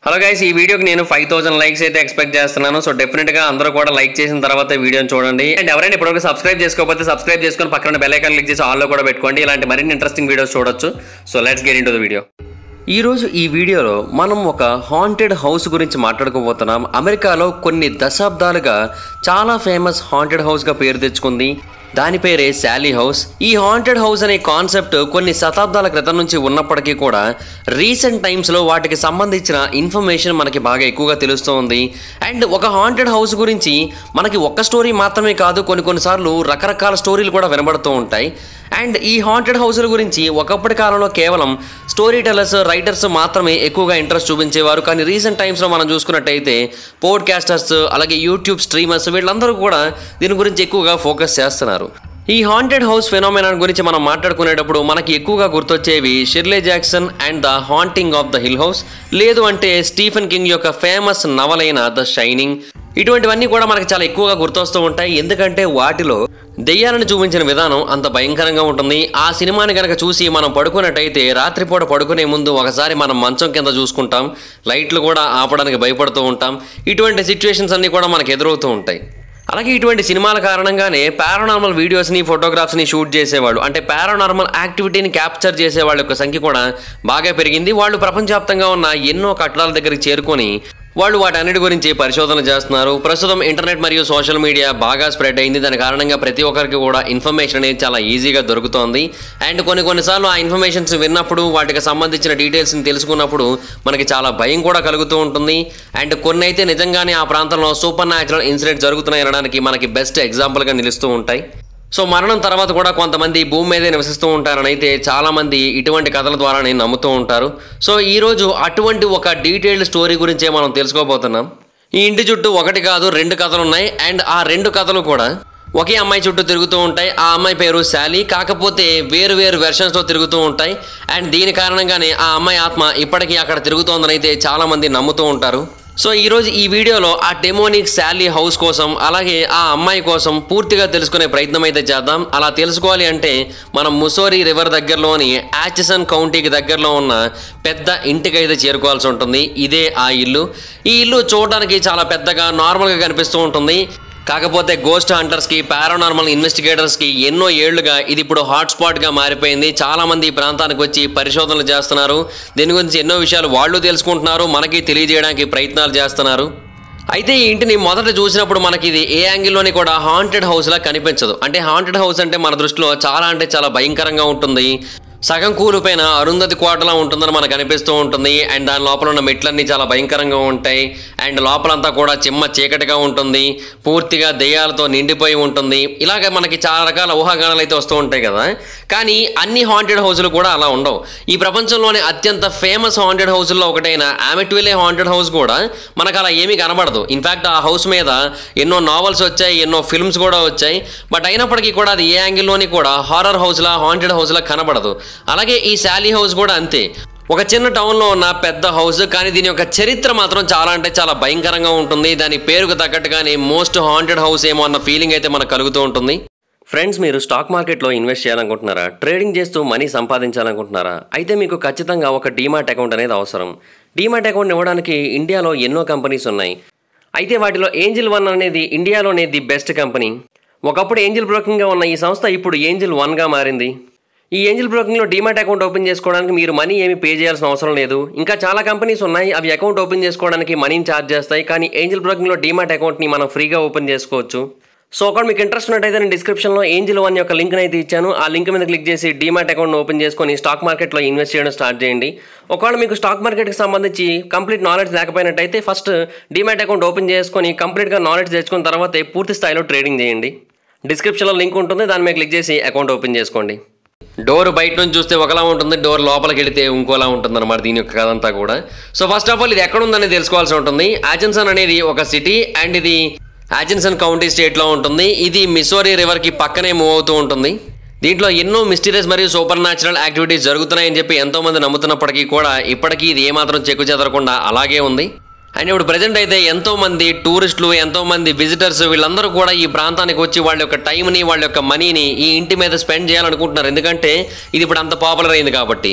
hello guys ఈ వీడియోకి నేను ఫైవ్ థౌసండ్ లైక్స్ అయితే ఎక్స్పెక్ట్ చేస్తున్నాను సో డెఫినెట్ గా అందరూ కూడా లైక్ చేసిన తర్వాత వీడియోని చూడండి అండ్ ఎవరైనా ఇప్పటివరకు సబ్స్క్రైబ్ చేసుకోకపోతే సబ్స్క్రైబ్ చేసుకొని పక్కన బెల్ ఐకాన్ క్లిక్ చేసి ఆల్లో కూడా పెట్టుకోండి ఇలాంటి మరిన్ని ఇంట్రెస్టింగ్ వీడియోస్ చూడొచ్చు so let's get into the video ఈ రోజు ఈ వీడియోలో మనం ఒక హాంటెడ్ హౌస్ గురించి మాట్లాడుకోబోతున్నాం అమెరికాలో కొన్ని దశాబ్దాలుగా చాలా ఫేమస్ హాంటెడ్ హౌస్గా పేరు తెచ్చుకుంది దాని పేరే శాలీ హౌస్ ఈ హాంటెడ్ హౌస్ అనే కాన్సెప్ట్ కొన్ని శతాబ్దాల క్రితం నుంచి ఉన్నప్పటికీ కూడా రీసెంట్ టైమ్స్లో వాటికి సంబంధించిన ఇన్ఫర్మేషన్ మనకి బాగా ఎక్కువగా తెలుస్తూ ఉంది అండ్ ఒక హాంటెడ్ హౌస్ గురించి మనకి ఒక్క స్టోరీ మాత్రమే కాదు కొన్ని కొన్నిసార్లు రకరకాల స్టోరీలు కూడా వినబడుతూ ఉంటాయి అండ్ ఈ హాంటెడ్ హౌస్ల గురించి ఒకప్పటి కాలంలో కేవలం స్టోరీ టెల్లర్స్ రైటర్స్ మాత్రమే ఎక్కువగా ఇంట్రెస్ట్ చూపించేవారు కానీ రీసెంట్ టైమ్స్లో మనం చూసుకున్నట్టయితే పోడ్కాస్టర్స్ అలాగే యూట్యూబ్ స్ట్రీమర్స్ వీళ్ళందరూ కూడా దీని గురించి ఎక్కువగా ఫోకస్ చేస్తున్నారు ఈ హాంటెడ్ హౌస్ ఫెనోమెనా గురించి మనం మాట్లాడుకునేటప్పుడు మనకి ఎక్కువగా గుర్తొచ్చేవి Shirley Jackson and the haunting of the hill house లేదు అంటే స్టీఫెన్ కింగ్ యొక్క ఫేమస్ నవలైన ద షైనింగ్ ఇటువంటివన్నీ కూడా మనకి చాలా ఎక్కువగా గుర్తొస్తూ ఉంటాయి ఎందుకంటే వాటిలో దెయ్యాలను చూపించిన విధానం అంత భయంకరంగా ఉంటుంది ఆ సినిమాని కనుక చూసి మనం పడుకున్నట్టయితే రాత్రిపూట పడుకునే ముందు ఒకసారి మనం మంచం కింద చూసుకుంటాం లైట్లు కూడా ఆపడానికి భయపడుతూ ఉంటాం ఇటువంటి సిచ్యువేషన్స్ అన్నీ కూడా మనకు ఎదురవుతూ ఉంటాయి అలాగే ఇటువంటి సినిమాల కారణంగానే పారానార్మల్ వీడియోస్ని ఫోటోగ్రాఫ్స్ని షూట్ చేసేవాళ్ళు అంటే పారానార్మల్ యాక్టివిటీని క్యాప్చర్ చేసే వాళ్ళ యొక్క సంఖ్య కూడా బాగా పెరిగింది వాళ్ళు ప్రపంచవ్యాప్తంగా ఉన్న ఎన్నో కట్టడాల దగ్గరికి చేరుకొని వాళ్ళు వాటన్నిటి గురించి పరిశోధన చేస్తున్నారు ప్రస్తుతం ఇంటర్నెట్ మరియు సోషల్ మీడియా బాగా స్ప్రెడ్ అయింది దాని కారణంగా ప్రతి ఒక్కరికి కూడా ఇన్ఫర్మేషన్ అనేది చాలా ఈజీగా దొరుకుతోంది అండ్ కొన్ని కొన్నిసార్లు ఆ ఇన్ఫర్మేషన్స్ విన్నప్పుడు వాటికి సంబంధించిన డీటెయిల్స్ని తెలుసుకున్నప్పుడు మనకి చాలా భయం కూడా కలుగుతూ ఉంటుంది అండ్ కొన్ని అయితే నిజంగానే ఆ ప్రాంతంలో సూపర్ న్యాచురల్ ఇన్సిడెంట్ జరుగుతున్నాయి అనడానికి మనకి బెస్ట్ ఎగ్జాంపుల్గా నిలుస్తూ ఉంటాయి సో మరణం తర్వాత కూడా కొంతమంది భూమి మీదే నివసిస్తూ ఉంటారని అయితే చాలామంది ఇటువంటి కథల ద్వారానే నమ్ముతూ ఉంటారు సో ఈరోజు అటువంటి ఒక డీటెయిల్డ్ స్టోరీ గురించే మనం తెలుసుకోబోతున్నాం ఈ ఇంటి చుట్టూ ఒకటి కాదు రెండు కథలు ఉన్నాయి అండ్ ఆ రెండు కథలు కూడా ఒకే అమ్మాయి చుట్టూ తిరుగుతూ ఉంటాయి ఆ అమ్మాయి పేరు శాలీ కాకపోతే వేరు వేరు వెర్షన్స్లో తిరుగుతూ ఉంటాయి అండ్ దీని కారణంగానే ఆ అమ్మాయి ఆత్మ ఇప్పటికీ అక్కడ తిరుగుతోందని అయితే చాలామంది నమ్ముతూ ఉంటారు సో ఈరోజు ఈ వీడియోలో ఆ డెమోనిక్ శాలీ హౌస్ కోసం అలాగే ఆ అమ్మాయి కోసం పూర్తిగా తెలుసుకునే ప్రయత్నం అయితే చేద్దాం అలా తెలుసుకోవాలి అంటే మనం ముసోరీ రివర్ దగ్గరలోని యాచిసన్ కౌంటీకి దగ్గరలో ఉన్న పెద్ద ఇంటికి అయితే చేరుకోవాల్సి ఉంటుంది ఇదే ఆ ఇల్లు ఈ ఇల్లు చూడడానికి చాలా పెద్దగా నార్మల్గా కనిపిస్తూ ఉంటుంది కాకపోతే గోస్ట్ హంటర్స్కి పారానార్మల్ ఇన్వెస్టిగేటర్స్కి ఎన్నో ఏళ్లుగా ఇది ఇప్పుడు హాట్స్పాట్గా మారిపోయింది చాలామంది ఈ ప్రాంతానికి వచ్చి పరిశోధనలు చేస్తున్నారు దీని గురించి ఎన్నో విషయాలు వాళ్ళు తెలుసుకుంటున్నారు మనకి తెలియజేయడానికి ప్రయత్నాలు చేస్తున్నారు అయితే ఈ ఇంటిని మొదట చూసినప్పుడు మనకి ఇది ఏ యాంగిల్లోని కూడా హాంటెడ్ హౌస్లా కనిపించదు అంటే హాంటెడ్ హౌస్ అంటే మన దృష్టిలో చాలా అంటే చాలా భయంకరంగా ఉంటుంది సగం కూలిపోయిన అరుంధతి కోటలా ఉంటుందని మనకు అనిపిస్తూ ఉంటుంది అండ్ దాని లోపల ఉన్న మెట్లన్నీ చాలా భయంకరంగా ఉంటాయి అండ్ లోపలంతా కూడా చిమ్మ చీకటిగా ఉంటుంది పూర్తిగా దెయ్యాలతో నిండిపోయి ఉంటుంది ఇలాగ మనకి చాలా రకాల ఊహాగానాలు అయితే వస్తూ ఉంటాయి కదా కానీ అన్ని హాంటెడ్ హౌస్లు కూడా అలా ఉండవు ఈ ప్రపంచంలోనే అత్యంత ఫేమస్ హాంటెడ్ హౌస్లో ఒకటైన ఆమెట్విలే హాంటెడ్ హౌస్ కూడా మనకు అలా ఏమీ కనబడదు ఇన్ఫాక్ట్ ఆ హౌస్ మీద ఎన్నో నావల్స్ వచ్చాయి ఎన్నో ఫిల్మ్స్ కూడా వచ్చాయి బట్ అయినప్పటికీ కూడా అది ఏ యాంగిల్లోని కూడా హారర్ హౌస్లా హాంటెడ్ హౌస్లా కనబడదు అలాగే ఈ శాలీ హౌస్ కూడా అంతే ఒక చిన్న టౌన్లో ఉన్న పెద్ద హౌస్ కానీ దీని యొక్క చరిత్ర మాత్రం చాలా అంటే చాలా భయంకరంగా ఉంటుంది దాని పేరుకు తగ్గట్టుగానే మోస్ట్ హాంటెడ్ హౌస్ ఏమో అన్న ఫీలింగ్ అయితే మనకు కలుగుతూ ఉంటుంది ఫ్రెండ్స్ మీరు స్టాక్ మార్కెట్లో ఇన్వెస్ట్ చేయాలనుకుంటున్నారా ట్రేడింగ్ చేస్తూ మనీ సంపాదించాలనుకుంటున్నారా అయితే మీకు ఖచ్చితంగా ఒక డీమాట్ అకౌంట్ అనేది అవసరం డీమాట్ అకౌంట్ ఇవ్వడానికి ఇండియాలో ఎన్నో కంపెనీస్ ఉన్నాయి అయితే వాటిలో ఏంజిల్ వన్ అనేది ఇండియాలోనే ది బెస్ట్ కంపెనీ ఒకప్పుడు ఏంజిల్ బ్రోకింగ్గా ఉన్న ఈ సంస్థ ఇప్పుడు ఏంజిల్ వన్గా మారింది ఈ ఏంజిల్ బ్రోకింగ్లో డీమాట్ అకౌంట్ ఓపెన్ చేసుకోవడానికి మీరు మనీ ఏమి పే చేయాల్సిన అవసరం లేదు ఇంకా చాలా కంపెనీస్ ఉన్నాయి అవి అకౌంట్ ఓపెన్ చేసుకోవడానికి మనీని ఛార్జ్ చేస్తాయి కానీ ఏంజిల్ బ్రోకింగ్లో డీమాట్ అకౌంట్ని మనం ఫ్రీగా ఓపెన్ చేసుకోవచ్చు సో ఒకవేళ మీకు ఇంట్రెస్ట్ ఉన్నట్టయితే నేను డిస్క్రిప్షన్లో ఏంజిల్ వన్ యొక్క లింక్ అయితే ఇచ్చాను ఆ లింక్ మీద క్లిక్ చేసి డీమాట్ అకౌంట్ ఓపెన్ చేసుకొని స్టాక్ మార్కెట్లో ఇన్వెస్ట్ చేయడం స్టార్ట్ చేయండి ఒకవేళ మీకు స్టాక్ మార్కెట్కి సంబంధించి కంప్లీట్ నాలెడ్జ్ లేకపోయినట్టయితే ఫస్ట్ డీమాట్ అకౌంట్ ఓపెన్ చేసుకొని కంప్లీట్గా నాలెడ్జ్ తెచ్చుకున్న తర్వాత పూర్తి స్థాయిలో ట్రేడింగ్ చేయండి డిస్క్రిప్షన్లో లింక్ ఉంటుంది దాని మీద క్లిక్ చేసి అకౌంట్ ఓపెన్ చేసుకోండి డోర్ బయట నుంచి చూస్తే ఒకలా ఉంటుంది డోర్ లోపలికి వెళితే ఇంకోలా ఉంటుంది అనమాట దీని యొక్క కథ అంతా కూడా సో ఫస్ట్ ఆఫ్ ఆల్ ఇది ఎక్కడ ఉందని తెలుసుకోవాల్సి ఉంటుంది ఆజన్సన్ అనేది ఒక సిటీ అండ్ ఇది ఆజన్సన్ కౌంటీ స్టేట్లో ఉంటుంది ఇది మిసోరీ రివర్కి పక్కనే మూవ్ అవుతూ ఉంటుంది దీంట్లో ఎన్నో మిస్టీరియస్ మరియు సూపర్ న్యాచురల్ యాక్టివిటీస్ జరుగుతున్నాయని చెప్పి ఎంతోమంది నమ్ముతున్నప్పటికీ కూడా ఇప్పటికీ ఇది ఏమాత్రం చెక్కు చెదరకుండా అలాగే ఉంది అండ్ ఇప్పుడు ప్రజెంట్ అయితే ఎంతో మంది టూరిస్టులు ఎంతో మంది విజిటర్స్ వీళ్ళందరూ కూడా ఈ ప్రాంతానికి వచ్చి వాళ్ళ యొక్క టైంని వాళ్ళ యొక్క మనీని ఈ ఇంటి మీద స్పెండ్ చేయాలనుకుంటున్నారు ఎందుకంటే ఇది ఇప్పుడు అంత పాపులర్ అయింది కాబట్టి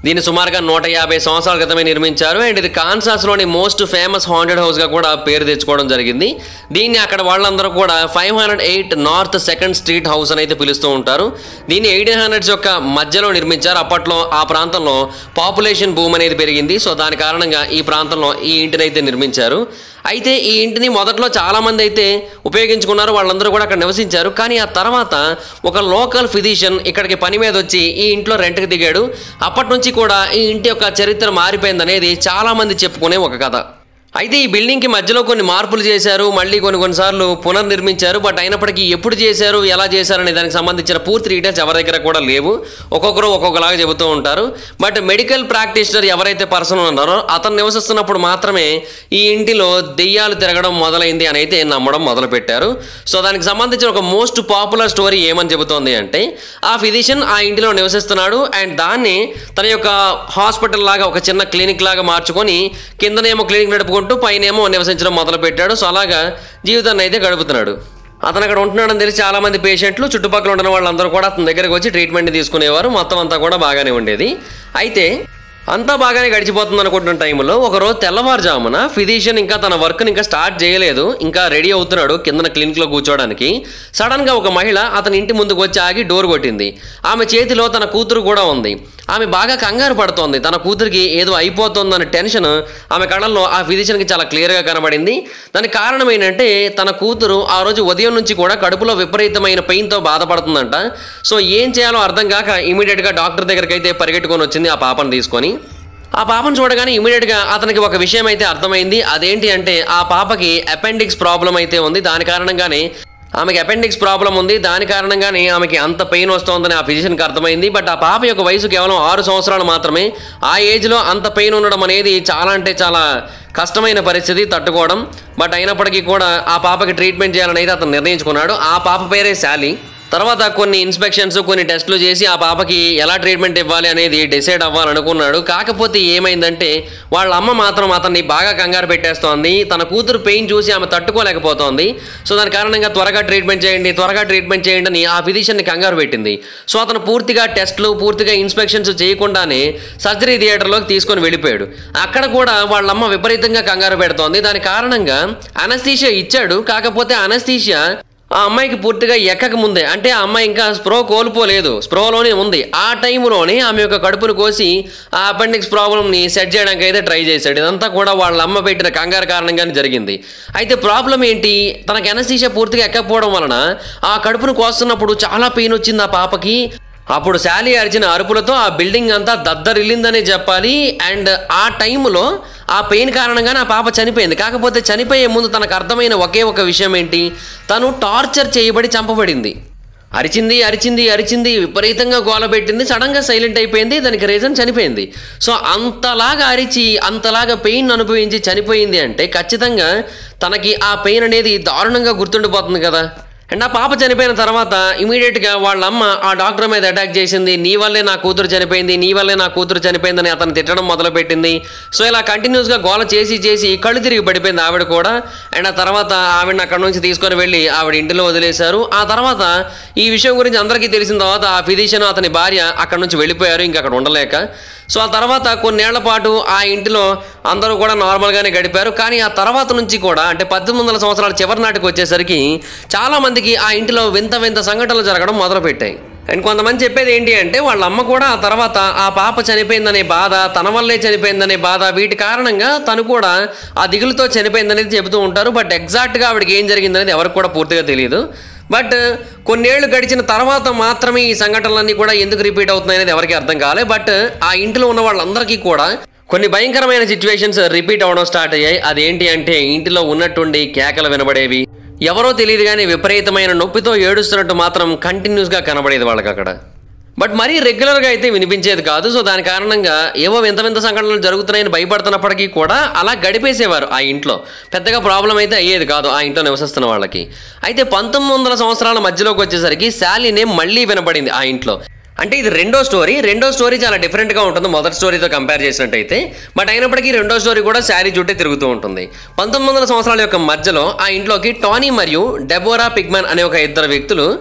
దీన్ని సుమారుగా నూట యాభై సంవత్సరాల క్రితమే నిర్మించారు అండ్ ఇది కాన్సాస్లోని మోస్ట్ ఫేమస్ హాంటెడ్ హౌస్గా కూడా పేరు తెచ్చుకోవడం జరిగింది దీన్ని అక్కడ వాళ్ళందరూ కూడా five hundred eight north second street house అని అయితే పిలుస్తూ ఉంటారు దీన్ని ఎయిటీన్ హండ్రెడ్స్ యొక్క మధ్యలో నిర్మించారు అప్పట్లో ఆ ప్రాంతంలో పాపులేషన్ భూమి అనేది పెరిగింది సో దాని కారణంగా ఈ ప్రాంతంలో ఈ ఇంటిని అయితే నిర్మించారు అయితే ఈ ఇంటిని మొదట్లో చాలామంది అయితే ఉపయోగించుకున్నారు వాళ్ళందరూ కూడా అక్కడ నివసించారు కానీ ఆ తర్వాత ఒక లోకల్ ఫిజిషియన్ ఇక్కడికి పని మీద వచ్చి ఈ ఇంట్లో రెంట్కి దిగాడు అప్పటి నుంచి కూడా ఈ ఇంటి యొక్క చరిత్ర మారిపోయింది అనేది చాలామంది చెప్పుకునే ఒక కథ అయితే ఈ బిల్డింగ్కి మధ్యలో కొన్ని మార్పులు చేశారు మళ్ళీ కొన్ని కొన్నిసార్లు పునర్నిర్మించారు బట్ అయినప్పటికీ ఎప్పుడు చేశారు ఎలా చేశారు అనే దానికి సంబంధించిన పూర్తి డీటెయిల్స్ ఎవరి దగ్గర కూడా లేవు ఒక్కొక్కరు ఒక్కొక్కలాగా చెబుతూ ఉంటారు బట్ మెడికల్ ప్రాక్టీషనర్ ఎవరైతే పర్సన్ ఉన్నారో అతను నివసిస్తున్నప్పుడు మాత్రమే ఈ ఇంటిలో దెయ్యాలు తిరగడం మొదలైంది అని అయితే నమ్మడం మొదలుపెట్టారు సో దానికి సంబంధించిన ఒక మోస్ట్ పాపులర్ స్టోరీ ఏమని చెబుతోంది అంటే ఆ ఫిజిషియన్ ఆ ఇంటిలో నివసిస్తున్నాడు అండ్ దాన్ని తన యొక్క హాస్పిటల్ లాగా ఒక చిన్న క్లినిక్ లాగా మార్చుకొని కిందనేమో క్లినిక్ నడుపుకుంటూ పైనేమో నివసించడం మొదలు పెట్టాడు సో అలాగా జీవితాన్ని అయితే గడుపుతున్నాడు అతను అక్కడ ఉంటున్నాడని తెలిసి చాలా మంది పేషెంట్లు చుట్టుపక్కల ఉంటున్న వాళ్ళందరూ కూడా అతని దగ్గరకు వచ్చి ట్రీట్మెంట్ తీసుకునేవారు మొత్తం అంతా కూడా బాగానే ఉండేది అయితే అంతా బాగానే గడిచిపోతుంది అనుకుంటున్న టైంలో ఒకరోజు తెల్లవారుజామున ఫిజిషియన్ ఇంకా తన వర్క్ని ఇంకా స్టార్ట్ చేయలేదు ఇంకా రెడీ అవుతున్నాడు కిందన క్లినిక్లో కూర్చోవడానికి సడన్గా ఒక మహిళ అతని ఇంటి ముందుకు వచ్చి ఆగి డోర్ కొట్టింది ఆమె చేతిలో తన కూతురు కూడా ఉంది ఆమె బాగా కంగారు పడుతోంది తన కూతురికి ఏదో అయిపోతుందన్న టెన్షన్ ఆమె కళ్ళల్లో ఆ ఫిజిషియన్కి చాలా క్లియర్గా కనబడింది దానికి కారణం ఏంటంటే తన కూతురు ఆ రోజు ఉదయం నుంచి కూడా కడుపులో విపరీతమైన పెయిన్తో బాధపడుతుందంట సో ఏం చేయాలో అర్థం కాక ఇమీడియట్గా డాక్టర్ దగ్గరికి అయితే పరిగెట్టుకొని వచ్చింది ఆ పాపను తీసుకొని ఆ పాపను చూడగానే ఇమీడియట్గా అతనికి ఒక విషయం అయితే అర్థమైంది అదేంటి అంటే ఆ పాపకి అపెండిక్స్ ప్రాబ్లం అయితే ఉంది దాని కారణంగానే ఆమెకి అపెండిక్స్ ప్రాబ్లం ఉంది దాని కారణంగానే ఆమెకి అంత పెయిన్ వస్తోందని ఆ ఫిజిషియన్కి అర్థమైంది బట్ ఆ పాప యొక్క వయసు కేవలం ఆరు సంవత్సరాలు మాత్రమే ఆ ఏజ్లో అంత పెయిన్ ఉండడం అనేది చాలా అంటే చాలా కష్టమైన పరిస్థితి తట్టుకోవడం బట్ అయినప్పటికీ కూడా ఆ పాపకి ట్రీట్మెంట్ చేయాలని అయితే అతను నిర్ణయించుకున్నాడు ఆ పాప పేరే శాలీ తర్వాత కొన్ని ఇన్స్పెక్షన్స్ కొన్ని టెస్టులు చేసి ఆ పాపకి ఎలా ట్రీట్మెంట్ ఇవ్వాలి అనేది డిసైడ్ అవ్వాలనుకున్నాడు కాకపోతే ఏమైందంటే వాళ్ళ అమ్మ మాత్రం అతన్ని బాగా కంగారు పెట్టేస్తోంది తన కూతురు పెయిన్ చూసి ఆమె తట్టుకోలేకపోతోంది సో దాని కారణంగా త్వరగా ట్రీట్మెంట్ చేయండి త్వరగా ట్రీట్మెంట్ చేయండి అని ఆ ఫిజిషియన్ని కంగారు పెట్టింది సో అతను పూర్తిగా టెస్టులు పూర్తిగా ఇన్స్పెక్షన్స్ చేయకుండానే సర్జరీ థియేటర్లోకి తీసుకొని వెళ్ళిపోయాడు అక్కడ కూడా వాళ్ళమ్మ విపరీతంగా కంగారు పెడుతోంది దాని కారణంగా అనస్థీషియా ఇచ్చాడు కాకపోతే అనస్థీషియా ఆ అమ్మాయికి పూర్తిగా ఎక్కక ముందే అంటే ఆ అమ్మాయి ఇంకా స్ప్రో కోల్పోలేదు స్ప్రోలోనే ఉంది ఆ టైంలోనే ఆమె యొక్క కడుపును కోసి ఆ అపెండిక్స్ ప్రాబ్లమ్ని సెట్ చేయడానికి అయితే ట్రై చేశాడు ఇదంతా కూడా వాళ్ళ అమ్మ పెట్టిన కంగారు కారణంగానే జరిగింది అయితే ప్రాబ్లం ఏంటి తనకి ఎనస్థీషియా పూర్తిగా ఎక్కకపోవడం వలన ఆ కడుపును కోస్తున్నప్పుడు చాలా పెయిన్ వచ్చింది ఆ పాపకి అప్పుడు శాలీ అరిచిన అరుపులతో ఆ బిల్డింగ్ అంతా దద్దరిల్లిందనే చెప్పాలి అండ్ ఆ టైంలో ఆ పెయిన్ కారణంగానే ఆ పాప చనిపోయింది కాకపోతే చనిపోయే ముందు తనకు అర్థమైన ఒకే ఒక విషయం ఏంటి తను టార్చర్ చేయబడి చంపబడింది అరిచింది అరిచింది అరిచింది విపరీతంగా గోల పెట్టింది సడన్గా సైలెంట్ అయిపోయింది దానికి రీజన్ చనిపోయింది సో అంతలాగా అరిచి అంతలాగా పెయిన్ అనుభవించి చనిపోయింది అంటే ఖచ్చితంగా తనకి ఆ పెయిన్ అనేది దారుణంగా గుర్తుండిపోతుంది కదా అండ్ ఆ పాప చనిపోయిన తర్వాత ఇమీడియట్గా వాళ్ళ అమ్మ ఆ డాక్టర్ మీద అటాక్ చేసింది నీ వల్లే నా కూతురు చనిపోయింది నీ వల్లే నా కూతురు చనిపోయిందని అతను తిట్టడం మొదలుపెట్టింది సో ఇలా కంటిన్యూస్గా గోల చేసి చేసి కళ్ళు తిరిగి పడిపోయింది ఆవిడ కూడా అండ్ ఆ తర్వాత ఆవిడని అక్కడ నుంచి తీసుకొని వెళ్ళి ఆవిడ ఇంటిలో వదిలేశారు ఆ తర్వాత ఈ విషయం గురించి అందరికీ తెలిసిన తర్వాత ఆ ఫిజిషియన్ అతని భార్య అక్కడ నుంచి వెళ్ళిపోయారు ఇంకా అక్కడ ఉండలేక సో ఆ తర్వాత కొన్నేళ్ల పాటు ఆ ఇంటిలో అందరూ కూడా నార్మల్గానే గడిపారు కానీ ఆ తర్వాత నుంచి కూడా అంటే పద్దెనిమిది వందల సంవత్సరాల చివరి నాటికి వచ్చేసరికి చాలా మందికి ఆ ఇంటిలో వింత వింత సంఘటనలు జరగడం మొదలుపెట్టాయి అండ్ కొంతమంది చెప్పేది ఏంటి అంటే వాళ్ళ అమ్మ కూడా ఆ తర్వాత ఆ పాప చనిపోయిందనే బాధ తన వల్లే చనిపోయిందనే బాధ వీటి కారణంగా తను కూడా ఆ దిగులుతో చనిపోయిందనేది చెబుతూ ఉంటారు బట్ ఎగ్జాక్ట్గా ఆవిడకి ఏం జరిగిందనేది ఎవరికి కూడా పూర్తిగా తెలియదు బట్ కొన్నేళ్లు గడిచిన తర్వాత మాత్రమే ఈ సంఘటనలన్నీ కూడా ఎందుకు రిపీట్ అవుతున్నాయి అనేది ఎవరికి అర్థం కాలే బట్ ఆ ఇంట్లో ఉన్న వాళ్ళందరికీ కూడా కొన్ని భయంకరమైన సిచ్యువేషన్స్ రిపీట్ అవ్వడం స్టార్ట్ అయ్యాయి అదేంటి అంటే ఇంటిలో ఉన్నట్టుండి కేకలు వినబడేవి ఎవరో తెలియదు కానీ విపరీతమైన నొప్పితో ఏడుస్తున్నట్టు మాత్రం కంటిన్యూస్గా కనబడేది వాళ్ళకి అక్కడ బట్ మరీ రెగ్యులర్గా అయితే వినిపించేది కాదు సో దాని కారణంగా ఏవో వింత వింత సంఘటనలు జరుగుతున్నాయని భయపడుతున్నప్పటికీ కూడా అలా గడిపేసేవారు ఆ ఇంట్లో పెద్దగా ప్రాబ్లం అయితే అయ్యేది కాదు ఆ ఇంట్లో నివసిస్తున్న వాళ్ళకి అయితే పంతొమ్మిది వందల సంవత్సరాల మధ్యలోకి వచ్చేసరికి శాలీ నేమ్ మళ్ళీ వినపడింది ఆ ఇంట్లో అంటే ఇది రెండో స్టోరీ రెండో స్టోరీ చాలా డిఫరెంట్గా ఉంటుంది మొదటి స్టోరీతో కంపేర్ చేసినట్టయితే బట్ అయినప్పటికీ రెండో స్టోరీ కూడా శారీ చుట్టే తిరుగుతూ ఉంటుంది పంతొమ్మిది వందల సంవత్సరాల యొక్క మధ్యలో ఆ ఇంట్లోకి టానీ మరియు డెబోరా పిగ్మన్ అనే ఒక ఇద్దరు వ్యక్తులు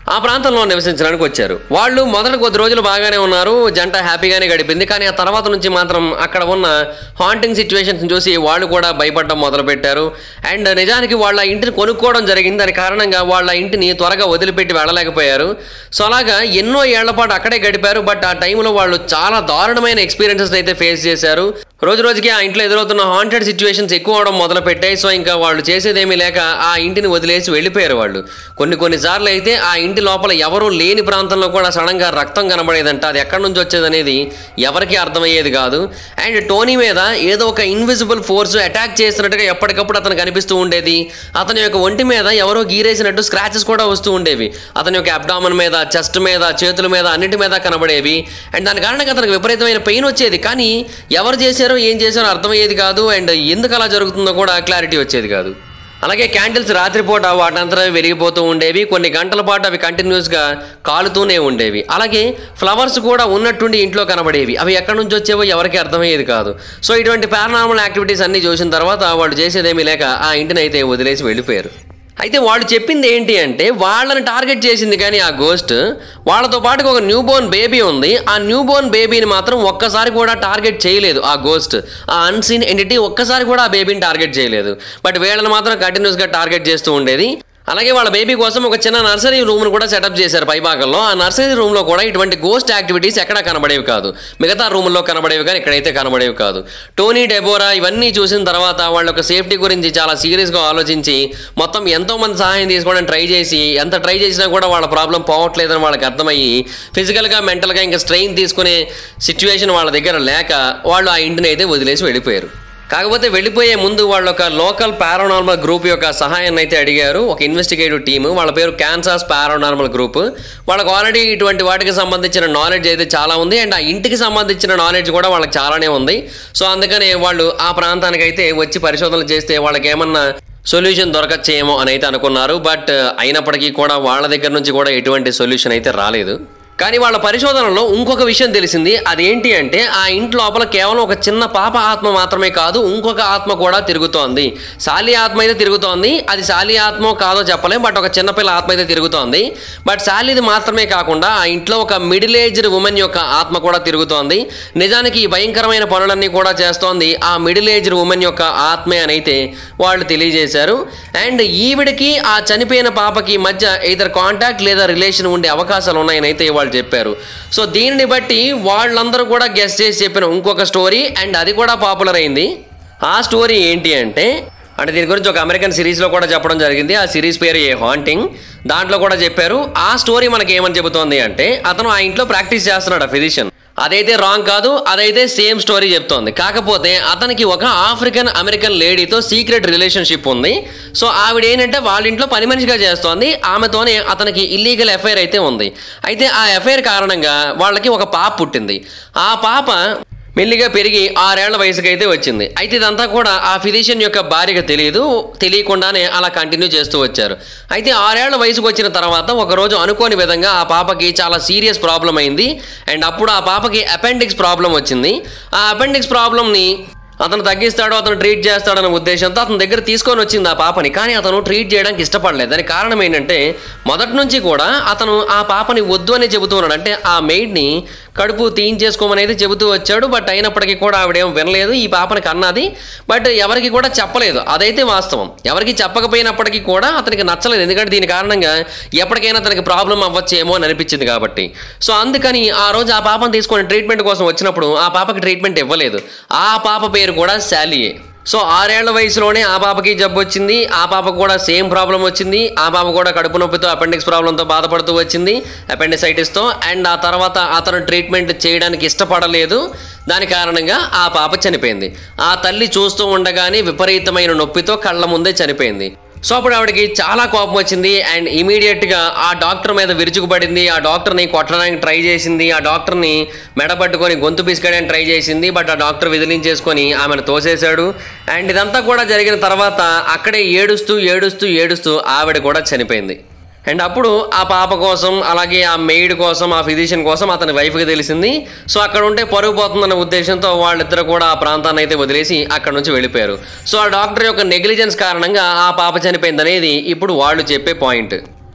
ఆ ప్రాంతంలో నివసించడానికి వచ్చారు వాళ్ళు మొదటి కొద్ది రోజులు బాగానే ఉన్నారు జంట హ్యాపీగానే గడిపింది కానీ ఆ తర్వాత నుంచి మాత్రం అక్కడ ఉన్న హాంటింగ్ సిచ్యువేషన్స్ చూసి వాళ్ళు కూడా భయపడడం మొదలు పెట్టారు అండ్ నిజానికి వాళ్ళ ఇంటిని కొనుక్కోవడం జరిగింది దాని కారణంగా వాళ్ళ ఇంటిని త్వరగా వదిలిపెట్టి వెళ్ళలేకపోయారు సో అలాగా ఎన్నో ఏళ్ల పాటు అక్కడే గడిపారు బట్ ఆ టైంలో వాళ్ళు చాలా దారుణమైన ఎక్స్పీరియన్సెస్ అయితే ఫేస్ చేశారు రోజు రోజుకి ఆ ఇంట్లో ఎదురవుతున్న హాంటెడ్ సిచ్యువేషన్స్ ఎక్కువ అవడం మొదలు పెట్టాయి సో ఇంకా వాళ్ళు చేసేదేమీ లేక ఆ ఇంటిని వదిలేసి వెళ్ళిపోయారు వాళ్ళు కొన్ని కొన్ని సార్లు అయితే ఆ ఇంటి లోపల ఎవరూ లేని ప్రాంతంలో కూడా సడన్గా రక్తం కనబడేదంట అది ఎక్కడి నుంచి వచ్చేది అనేది ఎవరికి అర్థమయ్యేది కాదు అండ్ టోనీ మీద ఏదో ఒక ఇన్విజిబుల్ ఫోర్స్ అటాక్ చేసినట్టుగా ఎప్పటికప్పుడు అతను కనిపిస్తూ ఉండేది అతని యొక్క ఒంటి మీద ఎవరో గీరేసినట్టు స్క్రాచెస్ కూడా వస్తూ ఉండేవి అతని యొక్క అబ్డామన్ మీద చెస్ట్ మీద చేతుల మీద అన్నిటి మీద కనబడేవి అండ్ దాని కారణంగా అతనికి విపరీతమైన పెయిన్ వచ్చేది కానీ ఎవరు చేశారో ఏం చేశారో అర్థమయ్యేది కాదు అండ్ ఎందుకు అలా జరుగుతుందో కూడా క్లారిటీ వచ్చేది కాదు అలాగే క్యాండిల్స్ రాత్రిపూట వాటంతా వెలిగిపోతూ ఉండేవి కొన్ని గంటల పాటు అవి కంటిన్యూస్గా కాలుతూనే ఉండేవి అలాగే ఫ్లవర్స్ కూడా ఉన్నట్టుండి ఇంట్లో కనబడేవి అవి ఎక్కడి నుంచి వచ్చేవో ఎవరికి అర్థమయ్యేది కాదు సో ఇటువంటి పారానార్మల్ యాక్టివిటీస్ అన్నీ చూసిన తర్వాత వాళ్ళు చేసేదేమీ లేక ఆ ఇంటిని అయితే వదిలేసి వెళ్ళిపోయారు అయితే వాళ్ళు చెప్పింది ఏంటి అంటే వాళ్ళని టార్గెట్ చేసింది కానీ ఆ గోస్ట్ వాళ్ళతో పాటుగా ఒక న్యూ బోర్న్ బేబీ ఉంది ఆ న్యూ బోర్న్ బేబీని మాత్రం ఒక్కసారి కూడా టార్గెట్ చేయలేదు ఆ గోస్ట్ ఆ అన్సీన్ ఎంటిటీ ఒక్కసారి కూడా ఆ బేబీని టార్గెట్ చేయలేదు బట్ వీళ్ళని మాత్రం కంటిన్యూస్గా టార్గెట్ చేస్తూ ఉండేది అలాగే వాళ్ళ బేబీ కోసం ఒక చిన్న నర్సరీ రూమ్ను కూడా సెటప్ చేశారు పైభాగంలో ఆ నర్సరీ రూమ్లో కూడా ఇటువంటి గోస్ట్ యాక్టివిటీస్ ఎక్కడా కనబడేవి కాదు మిగతా రూముల్లో కనబడేవి కానీ ఇక్కడైతే కనబడేవి కాదు టోనీ డెబోరా ఇవన్నీ చూసిన తర్వాత వాళ్ళ యొక్క సేఫ్టీ గురించి చాలా సీరియస్గా ఆలోచించి మొత్తం ఎంతో మంది సహాయం తీసుకోవడానికి ట్రై చేసి ఎంత ట్రై చేసినా కూడా వాళ్ళ ప్రాబ్లం పోవట్లేదని వాళ్ళకి అర్థమయ్యి ఫిజికల్గా మెంటల్గా ఇంకా స్ట్రెయిన్ తీసుకునే సిచ్యువేషన్ వాళ్ళ దగ్గర లేక వాళ్ళు ఆ ఇంటిని అయితే వదిలేసి వెళ్ళిపోయారు కాకపోతే వెళ్ళిపోయే ముందు వాళ్ళ ఒక లోకల్ పారానార్మల్ గ్రూప్ యొక్క సహాయాన్ని అయితే అడిగారు ఒక ఇన్వెస్టిగేటివ్ టీమ్ వాళ్ళ పేరు క్యాన్సాస్ పారానార్మల్ గ్రూప్ వాళ్ళకి ఆల్రెడీ ఇటువంటి వాటికి సంబంధించిన నాలెడ్జ్ అయితే చాలా ఉంది అండ్ ఆ ఇంటికి సంబంధించిన నాలెడ్జ్ కూడా వాళ్ళకి చాలానే ఉంది సో అందుకనే వాళ్ళు ఆ ప్రాంతానికి అయితే వచ్చి పరిశోధనలు చేస్తే వాళ్ళకి ఏమన్నా సొల్యూషన్ దొరకచ్చేమో అని అయితే అనుకున్నారు బట్ అయినప్పటికీ కూడా వాళ్ళ దగ్గర నుంచి కూడా ఎటువంటి సొల్యూషన్ అయితే రాలేదు కానీ వాళ్ళ పరిశోధనలో ఇంకొక విషయం తెలిసింది అదేంటి అంటే ఆ ఇంటి లోపల కేవలం ఒక చిన్న పాప ఆత్మ మాత్రమే కాదు ఇంకొక ఆత్మ కూడా తిరుగుతోంది శాలి ఆత్మ అయితే తిరుగుతోంది అది శాలి ఆత్మ కాదో చెప్పలేం బట్ ఒక చిన్నపిల్ల ఆత్మ అయితే తిరుగుతోంది బట్ శాలిది మాత్రమే కాకుండా ఆ ఇంట్లో ఒక మిడిల్ ఏజ్డ్ ఉమెన్ యొక్క ఆత్మ కూడా తిరుగుతోంది నిజానికి ఈ భయంకరమైన పనులన్నీ కూడా చేస్తోంది ఆ మిడిల్ ఏజ్డ్ ఉమెన్ యొక్క ఆత్మే అని అయితే వాళ్ళు తెలియజేశారు అండ్ ఈవిడికి ఆ చనిపోయిన పాపకి మధ్య ఇద్దరు కాంటాక్ట్ లేదా రిలేషన్ ఉండే అవకాశాలు ఉన్నాయని అయితే వాళ్ళు చెప్పారు సో దీనిని బట్టి వాళ్ళందరూ కూడా గెస్ట్ చేసి చెప్పిన ఇంకొక స్టోరీ అండ్ అది కూడా పాపులర్ అయింది ఆ స్టోరీ ఏంటి అంటే అంటే దీని గురించి ఒక అమెరికన్ సిరీస్లో కూడా చెప్పడం జరిగింది ఆ సిరీస్ పేరు ఏ హాంటింగ్ దాంట్లో కూడా చెప్పారు ఆ స్టోరీ మనకి ఏమని చెబుతోంది అంటే అతను ఆ ఇంట్లో ప్రాక్టీస్ చేస్తున్నాడు ఆ ఫిజిషియన్ అదైతే రాంగ్ కాదు అదైతే సేమ్ స్టోరీ చెప్తోంది కాకపోతే అతనికి ఒక ఆఫ్రికన్ అమెరికన్ లేడీతో సీక్రెట్ రిలేషన్షిప్ ఉంది సో ఆవిడ ఏంటంటే వాళ్ళ ఇంట్లో పని మనిషిగా చేస్తోంది ఆమెతోనే అతనికి ఇల్లీగల్ ఎఫైర్ అయితే ఉంది అయితే ఆ ఎఫైర్ కారణంగా వాళ్ళకి ఒక పాప పుట్టింది ఆ పాప మెల్లిగా పెరిగి ఆరేళ్ల వయసుకి అయితే వచ్చింది అయితే ఇదంతా కూడా ఆ ఫిజిషియన్ యొక్క భార్యకు తెలియదు తెలియకుండానే అలా కంటిన్యూ చేస్తూ వచ్చారు అయితే ఆరేళ్ల వయసుకు వచ్చిన తర్వాత ఒకరోజు అనుకోని విధంగా ఆ పాపకి చాలా సీరియస్ ప్రాబ్లం అయింది అండ్ అప్పుడు ఆ పాపకి అపెండిక్స్ ప్రాబ్లం వచ్చింది ఆ అపెండిక్స్ ప్రాబ్లంని అతను తగ్గిస్తాడు అతను ట్రీట్ చేస్తాడన్న ఉద్దేశంతో అతని దగ్గర తీసుకొని వచ్చింది ఆ పాపని కానీ అతను ట్రీట్ చేయడానికి ఇష్టపడలేదు దానికి కారణం ఏంటంటే మొదటి నుంచి కూడా అతను ఆ పాపని వద్దు అని చెబుతూ ఉన్నాడు అంటే ఆ మెయిడ్ని కడుపు తీయించేసుకోమని అయితే చెబుతూ వచ్చాడు బట్ అయినప్పటికీ కూడా ఆవిడేం వినలేదు ఈ పాపని కన్నది బట్ ఎవరికి కూడా చెప్పలేదు అదైతే వాస్తవం ఎవరికి చెప్పకపోయినప్పటికీ కూడా అతనికి నచ్చలేదు ఎందుకంటే దీని కారణంగా ఎప్పటికైనా తనకి ప్రాబ్లం అవ్వచ్చేమో అని అనిపించింది కాబట్టి సో అందుకని ఆ రోజు ఆ పాపను తీసుకొని ట్రీట్మెంట్ కోసం వచ్చినప్పుడు ఆ పాపకి ట్రీట్మెంట్ ఇవ్వలేదు ఆ పాప పేరు కూడా శాలియే సో ఆరేళ్ల వయసులోనే ఆ పాపకి జబ్బు వచ్చింది ఆ పాపకు కూడా సేమ్ ప్రాబ్లం వచ్చింది ఆ పాప కూడా కడుపు నొప్పితో అపెండిక్స్ ప్రాబ్లంతో బాధపడుతూ వచ్చింది అపెండిసైటిస్తో అండ్ ఆ తర్వాత అతను ట్రీట్మెంట్ చేయడానికి ఇష్టపడలేదు దాని కారణంగా ఆ పాప చనిపోయింది ఆ తల్లి చూస్తూ ఉండగానే విపరీతమైన నొప్పితో కళ్ళ ముందే చనిపోయింది సో అప్పుడు ఆవిడకి చాలా కోపం వచ్చింది అండ్ ఇమీడియట్గా ఆ డాక్టర్ మీద విరుచుకుపడింది ఆ డాక్టర్ని కొట్టడానికి ట్రై చేసింది ఆ డాక్టర్ని మెడపట్టుకొని గొంతు పిసుకడానికి ట్రై చేసింది బట్ ఆ డాక్టర్ విదిలించేసుకొని ఆమెను తోసేశాడు అండ్ ఇదంతా కూడా జరిగిన తర్వాత అక్కడే ఏడుస్తూ ఏడుస్తూ ఏడుస్తూ ఆవిడ కూడా చనిపోయింది అండ్ అప్పుడు ఆ పాప కోసం అలాగే ఆ మెయిడ్ కోసం ఆ ఫిజిషియన్ కోసం అతని వైఫ్కి తెలిసింది సో అక్కడ ఉంటే పరుగు పోతుందన్న ఉద్దేశంతో వాళ్ళిద్దరు కూడా ఆ ప్రాంతాన్ని అయితే వదిలేసి అక్కడ నుంచి వెళ్ళిపోయారు సో ఆ డాక్టర్ యొక్క నెగ్లిజెన్స్ కారణంగా ఆ పాప చనిపోయింది అనేది ఇప్పుడు వాళ్ళు చెప్పే పాయింట్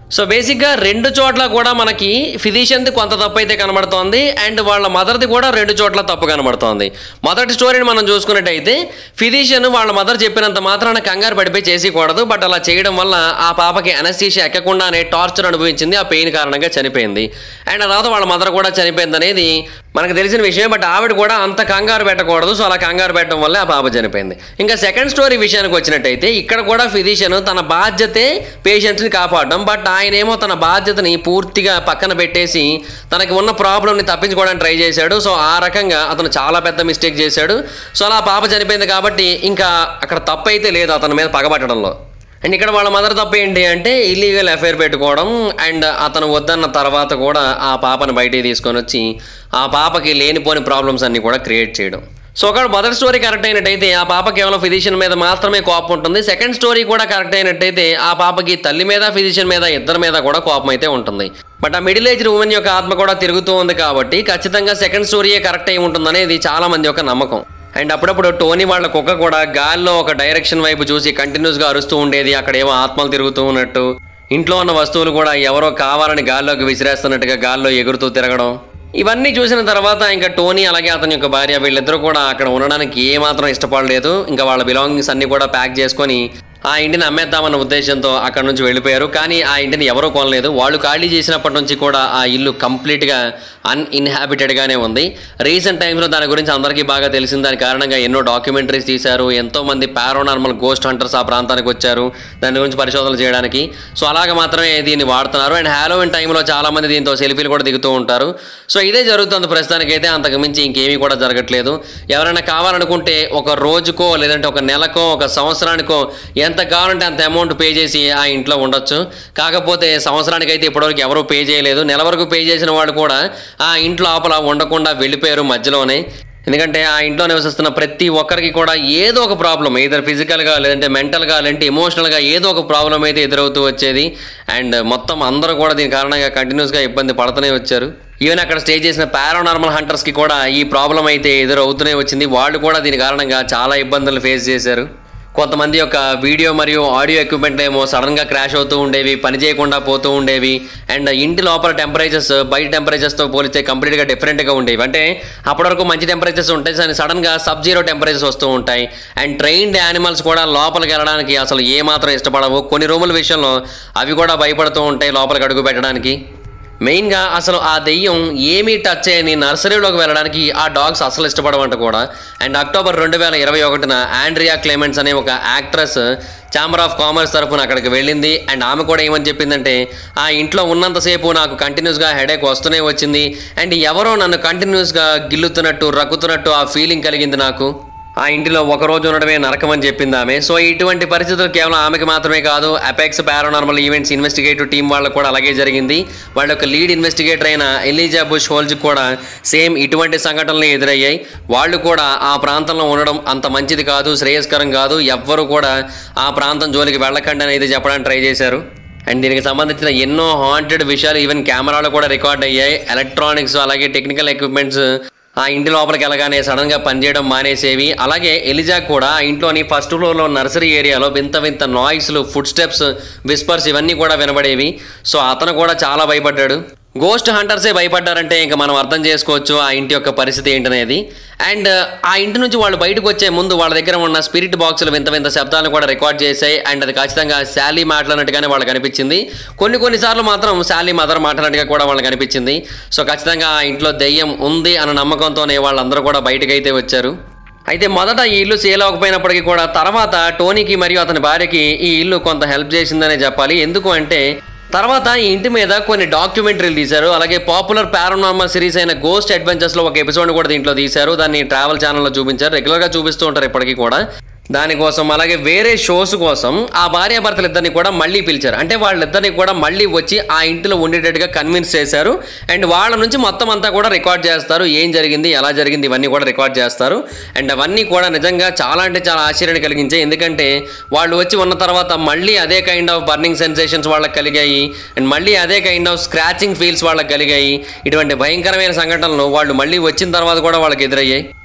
సో బేసిక్గా రెండు చోట్ల కూడా మనకి ఫిజిషియన్ది కొంత తప్పు అయితే కనబడుతోంది అండ్ వాళ్ళ మదర్ది కూడా రెండు చోట్ల తప్పు కనబడుతోంది మొదటి స్టోరీని మనం చూసుకున్నట్టయితే ఫిజిషియన్ వాళ్ళ మదర్ చెప్పినంత మాత్రాన కంగారు పడిపోయి చేసేయకూడదు బట్ అలా చేయడం వల్ల ఆ పాపకి అనస్థీషియా ఎక్కకుండానే టార్చర్ అనుభవించింది ఆ పెయిన్ కారణంగా చనిపోయింది అండ్ ఆ తర్వాత వాళ్ళ మదర్ కూడా చనిపోయింది అనేది మనకు తెలిసిన విషయం బట్ ఆవిడ కూడా అంత కంగారు పెట్టకూడదు సో అలా కంగారు పెట్టడం వల్ల ఆ పాప చనిపోయింది ఇంకా సెకండ్ స్టోరీ విషయానికి వచ్చినట్టయితే ఇక్కడ కూడా ఫిజిషియన్ తన బాధ్యతే పేషెంట్స్ని కాపాడడం బట్ ఆయనేమో తన బాధ్యతని పూర్తిగా పక్కన పెట్టేసి తనకి ఉన్న ప్రాబ్లమ్ని తప్పించుకోవడానికి ట్రై చేశాడు సో ఆ రకంగా అతను చాలా పెద్ద మిస్టేక్ చేశాడు సో అలా ఆ పాప చనిపోయింది కాబట్టి ఇంకా అక్కడ తప్పు అయితే లేదు అతని మీద పగబట్టడంలో అండ్ ఇక్కడ వాళ్ళ మదర్ తప్పు ఏంటి అంటే ఇల్లీగల్ అఫైర్ పెట్టుకోవడం అండ్ అతను వద్దన్న తర్వాత కూడా ఆ పాపను బయటికి తీసుకొని వచ్చి ఆ పాపకి లేనిపోని ప్రాబ్లమ్స్ అన్ని కూడా క్రియేట్ చేయడం సో ఒక మొదటి స్టోరీ కరెక్ట్ అయినట్టయితే ఆ పాప కేవలం ఫిజిషియన్ మీద మాత్రమే కోపం ఉంటుంది సెకండ్ స్టోరీ కూడా కరెక్ట్ అయినట్టయితే ఆ పాపకి తల్లి మీద ఫిజిషియన్ మీద ఇద్దరి మీద కూడా కోపం అయితే ఉంటుంది బట్ ఆ మిడిల్ ఏజ్డ్ ఉమెన్ యొక్క ఆత్మ కూడా తిరుగుతూ ఉంది కాబట్టి ఖచ్చితంగా సెకండ్ స్టోరీయే కరెక్ట్ అయి ఉంటుందనేది చాలా మంది యొక్క నమ్మకం అండ్ అప్పుడప్పుడు టోనీ వాళ్ళ కుక్క కూడా గాల్లో ఒక డైరెక్షన్ వైపు చూసి కంటిన్యూస్గా అరుస్తూ ఉండేది అక్కడ ఏమో ఆత్మలు తిరుగుతూ ఉన్నట్టు ఇంట్లో ఉన్న వస్తువులు కూడా ఎవరో కావాలని గాల్లోకి విసిరేస్తున్నట్టుగా గాల్లో ఎగురుతూ తిరగడం ఇవన్నీ చూసిన తర్వాత ఇంకా టోనీ అలాగే అతని యొక్క భార్య వీళ్ళిద్దరూ కూడా అక్కడ ఉండడానికి ఏమాత్రం ఇష్టపడలేదు ఇంకా వాళ్ళ బిలాంగింగ్స్ అన్ని కూడా ప్యాక్ చేసుకొని ఆ ఇంటిని అమ్మేద్దామన్న ఉద్దేశంతో అక్కడ నుంచి వెళ్ళిపోయారు కానీ ఆ ఇంటిని ఎవరూ కొనలేదు వాళ్ళు ఖాళీ చేసినప్పటి నుంచి కూడా ఆ ఇల్లు కంప్లీట్గా అన్ఇన్హాబిటెడ్గానే ఉంది రీసెంట్ టైమ్స్లో దాని గురించి అందరికీ బాగా తెలిసింది దాని కారణంగా ఎన్నో డాక్యుమెంటరీస్ తీశారు ఎంతో మంది పారానార్మల్ గోస్ట్ హంటర్స్ ఆ ప్రాంతానికి వచ్చారు దాని గురించి పరిశోధనలు చేయడానికి సో అలాగ మాత్రమే దీన్ని వాడుతున్నారు అండ్ హ్యాలోవిన్ టైంలో చాలా మంది దీంతో సెల్ఫీలు కూడా దిగుతూ ఉంటారు సో ఇదే జరుగుతుంది ప్రస్తుతానికైతే అంతకు మించి ఇంకేమీ కూడా జరగట్లేదు ఎవరైనా కావాలనుకుంటే ఒక రోజుకో లేదంటే ఒక నెలకో ఒక సంవత్సరానికో ఎంత కావాలంటే అంత అమౌంట్ పే చేసి ఆ ఇంట్లో ఉండొచ్చు కాకపోతే సంవత్సరానికి అయితే ఇప్పటివరకు ఎవరూ పే చేయలేదు నెల వరకు పే చేసిన వాళ్ళు కూడా ఆ ఇంట్లో లోపల ఉండకుండా వెళ్ళిపోయారు మధ్యలోనే ఎందుకంటే ఆ ఇంట్లో నివసిస్తున్న ప్రతి ఒక్కరికి కూడా ఏదో ఒక ప్రాబ్లం ఏదర్ ఫిజికల్గా లేదంటే మెంటల్గా లేదంటే ఎమోషనల్గా ఏదో ఒక ప్రాబ్లం అయితే ఎదురవుతూ వచ్చేది అండ్ మొత్తం అందరూ కూడా దీని కారణంగా కంటిన్యూస్గా ఇబ్బంది పడుతూనే వచ్చారు ఈవెన్ అక్కడ స్టే చేసిన పారానార్మల్ హంటర్స్కి కూడా ఈ ప్రాబ్లం అయితే ఎదురవుతూనే వచ్చింది వాళ్ళు కూడా దీని కారణంగా చాలా ఇబ్బందులు ఫేస్ చేశారు కొంతమంది యొక్క వీడియో మరియు ఆడియో ఎక్విప్మెంట్ ఏమో సడన్గా క్రాష్ అవుతూ ఉండేవి పని చేయకుండా పోతూ ఉండేవి అండ్ ఇంటి లోపల టెంపరేచర్స్ బయట టెంపరేచర్స్తో పోలిస్తే కంప్లీట్గా డిఫరెంట్గా ఉండేవి అంటే అప్పటివరకు మంచి టెంపరేచర్స్ ఉంటాయి కానీ సడన్గా సబ్ జీరో టెంపరేచర్స్ వస్తూ ఉంటాయి అండ్ ట్రైన్డ్ యానిమల్స్ కూడా లోపలికి వెళ్ళడానికి అసలు ఏమాత్రం ఇష్టపడవు కొన్ని రూముల విషయంలో అవి కూడా భయపడుతూ ఉంటాయి లోపలికి అడుగు పెట్టడానికి మెయిన్గా అసలు ఆ దెయ్యం ఏమీ టచ్ చేయని నర్సరీలోకి వెళ్ళడానికి ఆ డాగ్స్ అసలు ఇష్టపడమంట కూడా అండ్ అక్టోబర్ రెండు వేల ఇరవై ఒకటిన ఆండ్రియా క్లెమెంట్స్ అనే ఒక యాక్ట్రెస్ ఛాంబర్ ఆఫ్ కామర్స్ తరఫున అక్కడికి వెళ్ళింది అండ్ ఆమె కూడా ఏమని చెప్పిందంటే ఆ ఇంట్లో ఉన్నంతసేపు నాకు కంటిన్యూస్గా హెడేక్ వస్తూనే వచ్చింది అండ్ ఎవరో నన్ను కంటిన్యూస్గా గిల్లుతున్నట్టు రక్కుతున్నట్టు ఆ ఫీలింగ్ కలిగింది నాకు ఆ ఇంటిలో ఒక రోజు ఉండడమే నరకం అని చెప్పింది ఆమె సో ఇటువంటి పరిస్థితులు కేవలం ఆమెకి మాత్రమే కాదు Apex paranormal events investigative team వాళ్ళకు కూడా అలాగే జరిగింది వాళ్ళ యొక్క లీడ్ ఇన్వెస్టిగేటర్ అయిన ఎలిజా బుష్ హోల్జ్ కూడా సేమ్ ఇటువంటి సంఘటనలు ఎదురయ్యాయి వాళ్ళు కూడా ఆ ప్రాంతంలో ఉండడం అంత మంచిది కాదు శ్రేయస్కరం కాదు ఎవ్వరు కూడా ఆ ప్రాంతం జోలికి వెళ్ళకండి అని అయితే చెప్పడానికి ట్రై చేశారు అండ్ దీనికి సంబంధించిన ఎన్నో హాంటెడ్ విషయాలు ఈవెన్ కెమెరాలు కూడా రికార్డ్ అయ్యాయి ఎలక్ట్రానిక్స్ అలాగే టెక్నికల్ ఎక్విప్మెంట్స్ ఆ ఇంటి లోపలికి వెళ్ళగానే సడన్గా పనిచేయడం మానేసేవి అలాగే ఎలిజా కూడా ఆ ఇంట్లోని ఫస్ట్ ఫ్లోర్లో నర్సరీ ఏరియాలో వింత వింత నాయిస్లు ఫుడ్ స్టెప్స్ విస్పర్స్ ఇవన్నీ కూడా వినబడేవి సో అతను కూడా చాలా భయపడ్డాడు గోస్ట్ హంటర్సే భయపడ్డారంటే ఇంకా మనం అర్థం చేసుకోవచ్చు ఆ ఇంటి యొక్క పరిస్థితి ఏంటనేది అండ్ ఆ ఇంటి నుంచి వాళ్ళు బయటకు వచ్చే ముందు వాళ్ళ దగ్గర ఉన్న స్పిరిట్ బాక్సులు వింత వింత శబ్దాలను కూడా రికార్డ్ చేశాయి అండ్ అది ఖచ్చితంగా శాలీ మాట్లాడినట్టుగానే వాళ్ళకి అనిపించింది కొన్ని కొన్నిసార్లు మాత్రం శాలీ మదర్ మాట్లాడినట్టుగా కూడా వాళ్ళకి అనిపించింది సో ఖచ్చితంగా ఆ ఇంట్లో దెయ్యం ఉంది అన్న నమ్మకంతోనే వాళ్ళందరూ కూడా బయటకైతే వచ్చారు అయితే మొదట ఈ ఇల్లు సేల్ అవ్వకపోయినప్పటికీ కూడా తర్వాత టోనీకి మరియు అతని భార్యకి ఈ ఇల్లు కొంత హెల్ప్ చేసిందనే చెప్పాలి ఎందుకు అంటే తర్వాత ఈ ఇంటి మీద కొన్ని డాక్యుమెంటరీలు తీశారు అలాగే పాపులర్ పారానార్మల్ సిరీస్ అయిన గోస్ట్ అడ్వెంచర్స్లో ఒక ఎపిసోడ్ కూడా దీంట్లో తీశారు దాన్ని ట్రావెల్ ఛానల్లో చూపించారు రెగ్యులర్గా చూపిస్తూ ఉంటారు ఇప్పటికీ కూడా దానికోసం అలాగే వేరే షోస్ కోసం ఆ భార్యాభర్తలు ఇద్దరిని కూడా మళ్ళీ పిలిచారు అంటే వాళ్ళిద్దరిని కూడా మళ్ళీ వచ్చి ఆ ఇంటిలో ఉండేటట్టుగా కన్విన్స్ చేశారు అండ్ వాళ్ళ నుంచి మొత్తం అంతా కూడా రికార్డ్ చేస్తారు ఏం జరిగింది ఎలా జరిగింది ఇవన్నీ కూడా రికార్డ్ చేస్తారు అండ్ అవన్నీ కూడా నిజంగా చాలా అంటే చాలా ఆశ్చర్యాన్ని కలిగించాయి ఎందుకంటే వాళ్ళు వచ్చి ఉన్న తర్వాత మళ్ళీ అదే కైండ్ ఆఫ్ బర్నింగ్ సెన్సేషన్స్ వాళ్ళకి కలిగాయి అండ్ మళ్ళీ అదే కైండ్ ఆఫ్ స్క్రాచింగ్ ఫీల్స్ వాళ్ళకి కలిగాయి ఇటువంటి భయంకరమైన సంఘటనలు వాళ్ళు మళ్ళీ వచ్చిన తర్వాత కూడా వాళ్ళకి ఎదురయ్యాయి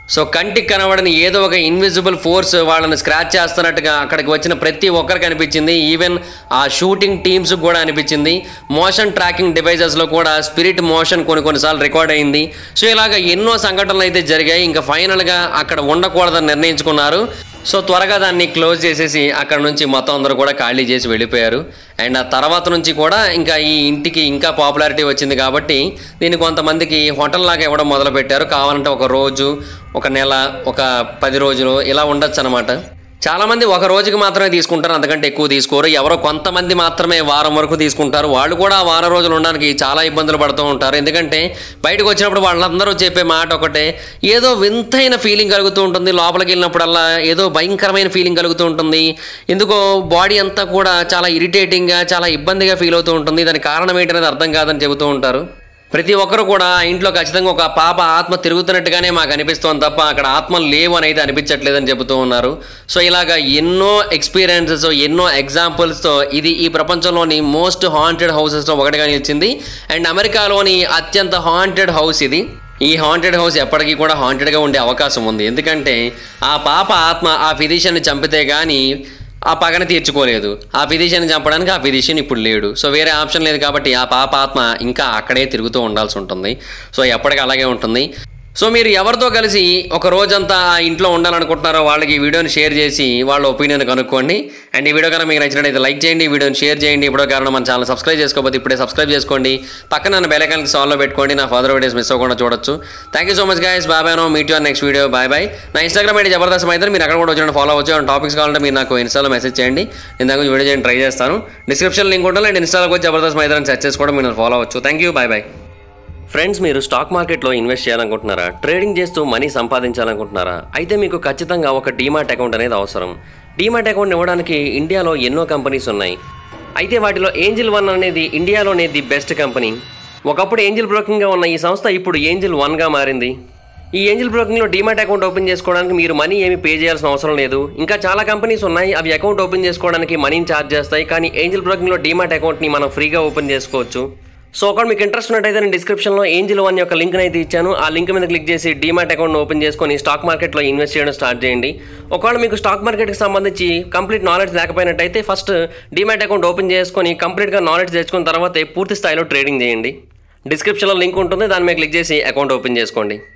సో కంటికి కనబడని ఏదో ఒక ఇన్విజిబుల్ ఫోర్స్ వాళ్ళని స్క్రాచ్ చేస్తున్నట్టుగా అక్కడికి వచ్చిన ప్రతి ఒక్కరికి అనిపించింది ఈవెన్ ఆ షూటింగ్ టీమ్స్ కూడా అనిపించింది మోషన్ ట్రాకింగ్ డివైజెస్లో కూడా స్పిరిట్ మోషన్ కొన్ని కొన్నిసార్లు రికార్డ్ అయింది సో ఇలాగ ఎన్నో సంఘటనలు అయితే జరిగాయి ఇంకా ఫైనల్గా అక్కడ ఉండకూడదని నిర్ణయించుకున్నారు సో త్వరగా దాన్ని క్లోజ్ చేసేసి అక్కడ నుంచి మొత్తం అందరూ కూడా ఖాళీ చేసి వెళ్ళిపోయారు అండ్ ఆ తర్వాత నుంచి కూడా ఇంకా ఈ ఇంటికి ఇంకా పాపులారిటీ వచ్చింది కాబట్టి దీన్ని కొంతమందికి హోటల్ లాగా ఇవ్వడం మొదలుపెట్టారు కావాలంటే ఒక రోజు ఒక నెల ఒక పది రోజులు ఇలా ఉండొచ్చు అనమాట చాలా మంది ఒక రోజుకి మాత్రమే తీసుకుంటారు అంతకంటే ఎక్కువ తీసుకోరు ఎవరో కొంతమంది మాత్రమే వారం వరకు తీసుకుంటారు వాళ్ళు కూడా ఆ వారం రోజులు ఉండడానికి చాలా ఇబ్బందులు పడుతూ ఉంటారు ఎందుకంటే బయటకు వచ్చినప్పుడు వాళ్ళందరూ చెప్పే మాట ఒకటే ఏదో వింతైన ఫీలింగ్ కలుగుతూ ఉంటుంది లోపలికి వెళ్ళినప్పుడల్లా ఏదో భయంకరమైన ఫీలింగ్ కలుగుతూ ఉంటుంది ఎందుకో బాడీ అంతా కూడా చాలా ఇరిటేటింగ్గా చాలా ఇబ్బందిగా ఫీల్ అవుతూ ఉంటుంది దానికి కారణం ఏంటనేది అర్థం కాదని చెబుతూ ఉంటారు ప్రతి ఒక్కరు కూడా ఆ ఇంట్లో ఖచ్చితంగా ఒక పాప ఆత్మ తిరుగుతున్నట్టుగానే మాకు అనిపిస్తోంది తప్ప అక్కడ ఆత్మలు లేవు అని అయితే అనిపించట్లేదని చెబుతూ ఉన్నారు సో ఇలాగ ఎన్నో ఎక్స్పీరియన్సెస్ ఎన్నో ఎగ్జాంపుల్స్తో ఇది ఈ ప్రపంచంలోని మోస్ట్ హాంటెడ్ హౌసెస్లో ఒకటిగా నిలిచింది అండ్ అమెరికాలోని అత్యంత హాంటెడ్ హౌస్ ఇది ఈ హాంటెడ్ హౌస్ ఎప్పటికీ కూడా హాంటెడ్గా ఉండే అవకాశం ఉంది ఎందుకంటే ఆ పాప ఆత్మ ఆ ఫిజిషియన్ని చంపితే కానీ ఆ పగన తీర్చుకోలేదు ఆ ఫిజిషియన్ చంపడానికి ఆ ఫిజిషియన్ ఇప్పుడు లేడు సో వేరే ఆప్షన్ లేదు కాబట్టి ఆ పాప ఆత్మ ఇంకా అక్కడే తిరుగుతూ ఉండాల్సి ఉంటుంది సో ఎప్పటికీ అలాగే ఉంటుంది సో మీరు ఎవరితో కలిసి ఒక రోజంతా ఆ ఇంట్లో ఉండాలనుకుంటున్నారో వాళ్ళకి ఈ వీడియోని షేర్ చేసి వాళ్ళ ఒపీనియన్ కనుక్కోండి అండ్ ఈ వీడియో కనుక మీకు నచ్చినట్లయితే లైక్ చేయండి ఈ వీడియోని షేర్ చేయండి ఇప్పుడు కారణం మన ఛానల్ సబ్స్క్రైబ్ చేసుకోకపోతే ఇప్పుడే సబ్స్క్రైబ్ చేసుకోండి పక్కన నన్ను బెలైకానికి సాల్వ్లో పెట్టుకోండి నా ఫాదర్ వీడియోస్ మిస్ అవ్వకుండా చూడొచ్చు thank you so much guys bye bye no meet you next video bye bye నా ఇన్స్టాగ్రామ్ ఐడి జబర్దస్త్ అయితే మీరు అక్కడ కూడా వచ్చిన ఫాలో అవ్వచ్చు అండ్ టాపిక్స్ కావాలంటే మీరు నాకు ఇన్స్టాలో మెసేజ్ చేయండి నేను దాని గురించి వీడియో చేయడానికి ట్రై చేస్తాను డిస్క్రిప్షన్ లింక్ ఉంటుంది అండ్ ఇన్స్టాలోకి వచ్చి జబర్దస్త్ మైదాన్ సెర్చ్ చేసి కూడా మీరు ఫాలో అవ్వచ్చు thank you bye bye friends మీరు స్టాక్ మార్కెట్లో ఇన్వెస్ట్ చేయాలనుకుంటున్నారా ట్రేడింగ్ చేస్తూ మనీ సంపాదించాలనుకుంటున్నారా అయితే మీకు ఖచ్చితంగా ఒక డీమాట్ అకౌంట్ అనేది అవసరం డీమాట్ అకౌంట్ ఇవ్వడానికి ఇండియాలో ఎన్నో కంపెనీస్ ఉన్నాయి అయితే వాటిలో ఏంజిల్ వన్ అనేది ఇండియాలోనే ది బెస్ట్ కంపెనీ ఒకప్పుడు ఏంజిల్ బ్రోకింగ్గా ఉన్న ఈ సంస్థ ఇప్పుడు ఏంజిల్ వన్గా మారింది ఈ ఏంజిల్ బ్రోకింగ్లో డీమాట్ అకౌంట్ ఓపెన్ చేసుకోవడానికి మీరు మనీ ఏమి పే చేయాల్సిన అవసరం లేదు ఇంకా చాలా కంపెనీస్ ఉన్నాయి అవి అకౌంట్ ఓపెన్ చేసుకోవడానికి మనీని ఛార్జ్ చేస్తాయి కానీ ఏంజిల్ బ్రోకింగ్లో డీమాట్ అకౌంట్ని మనం ఫ్రీగా ఓపెన్ చేసుకోవచ్చు సో ఒకవేళ మీకు ఇంట్రెస్ట్ ఉన్నట్టయితే నేను డిస్క్రిప్షన్లో ఏంజిల్ వన్ యొక్క లింక్ అయితే ఇచ్చాను ఆ లింక్ మీద క్లిక్ చేసి డీమాట్ అకౌంట్ ఓపెన్ చేసుకొని స్టాక్ మార్కెట్లో ఇన్వెస్ట్ చేయడం స్టార్ట్ చేయండి ఒకవేళ మీకు స్టాక్ మార్కెట్కి సంబంధించి కంప్లీట్ నాలెడ్జ్ లేకపోయినట్టయితే ఫస్ట్ డీమాట్ అకౌంట్ ఓపెన్ చేసుకొని కంప్లీట్గా నాలెడ్జ్ తెచ్చుకున్న తర్వాత పూర్తి స్థాయిలో ట్రేడింగ్ చేయండి డిస్క్రిప్షన్లో లింక్ ఉంటుంది దాని మీద క్లిక్ చేసి అకౌంట్ ఓపెన్ చేసుకోండి